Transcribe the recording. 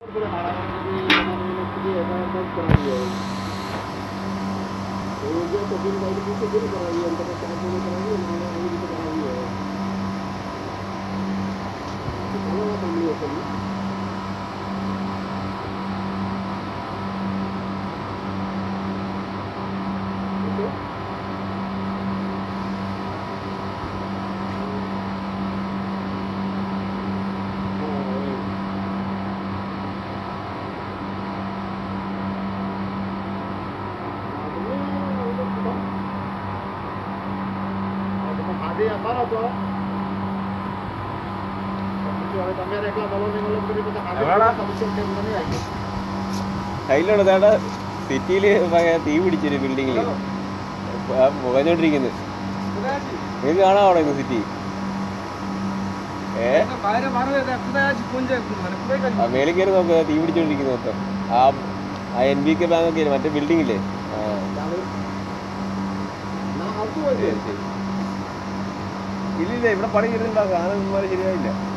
Ada yang mana tu? Kalau kami reklam kalau നിങ്ങൾ beri kita ada എവിടാ? സംശയം ഉണ്ടെങ്കിൽ കയ്യിലുള്ള തേടാ സിറ്റിയിൽ തീ പിടിച്ചൊരു ബിൽഡിങ്ങിൽ പുകഞ്ഞോണ്ടിരിക്കുന്നത് നിങ്ങൾക്ക് കാണാൻ അവിടെ ഇന്ന് സിറ്റി ഏ ആ മേളിൽ കയറി നോക്കുക തീ പിടിച്ചോണ്ടിരിക്കുന്ന മൊത്തം ആ ആ എൻ ബി കെ ബാങ്ക് ഒക്കെ മറ്റേ ബിൽഡിംഗ് ഇല്ലേ ആ Nah, aku ശരി aja. ശരി ഇല്ലില്ല ഇവിടെ പണി ചെയ്തിട്ടുണ്ടാകും സാധനം ഇതുപോലെ ശരിയായില്ല